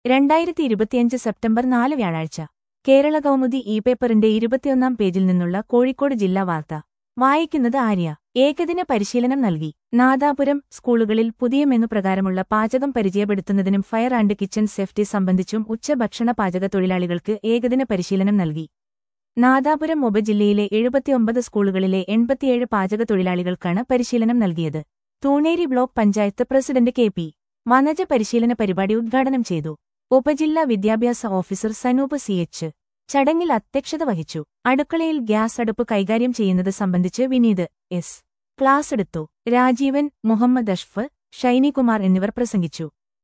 രണ്ടായിരത്തി ഇരുപത്തിയഞ്ച് സെപ്റ്റംബർ നാല് വ്യാഴാഴ്ച കേരള കൗമുദി ഇ പേപ്പറിന്റെ ഇരുപത്തിയൊന്നാം പേജിൽ നിന്നുള്ള കോഴിക്കോട് ജില്ലാ വാർത്ത വായിക്കുന്നത് ആര്യ ഏകദിന പരിശീലനം നൽകി നാദാപുരം സ്കൂളുകളിൽ പുതിയ മെനു പ്രകാരമുള്ള പാചകം പരിചയപ്പെടുത്തുന്നതിനും ഫയർ ആൻഡ് കിച്ചൺ സേഫ്റ്റി സംബന്ധിച്ചും ഉച്ചഭക്ഷണ പാചക തൊഴിലാളികൾക്ക് ഏകദിന പരിശീലനം നൽകി നാദാപുരം ഉപജില്ലയിലെ എഴുപത്തിയൊമ്പത് സ്കൂളുകളിലെ എൺപത്തിയേഴ് പാചക തൊഴിലാളികൾക്കാണ് പരിശീലനം നൽകിയത് Thuneri block panchayat president K P Vanaja പരിശീലന പരിപാടി ഉദ്ഘാടനം ചെയ്തു ഉപജില്ലാ വിദ്യാഭ്യാസ ഓഫീസർ സനൂപ് സി എച്ച് ചടങ്ങിൽ അധ്യക്ഷത വഹിച്ചു അടുക്കളയിൽ ഗ്യാസ് അടുപ്പ് കൈകാര്യം ചെയ്യുന്നത് സംബന്ധിച്ച് വിനീത് എസ് ക്ലാസ് എടുത്തു രാജീവൻ മുഹമ്മദ് അഷ്ഫ് ഷൈനികുമാർ എന്നിവർ പ്രസംഗിച്ചു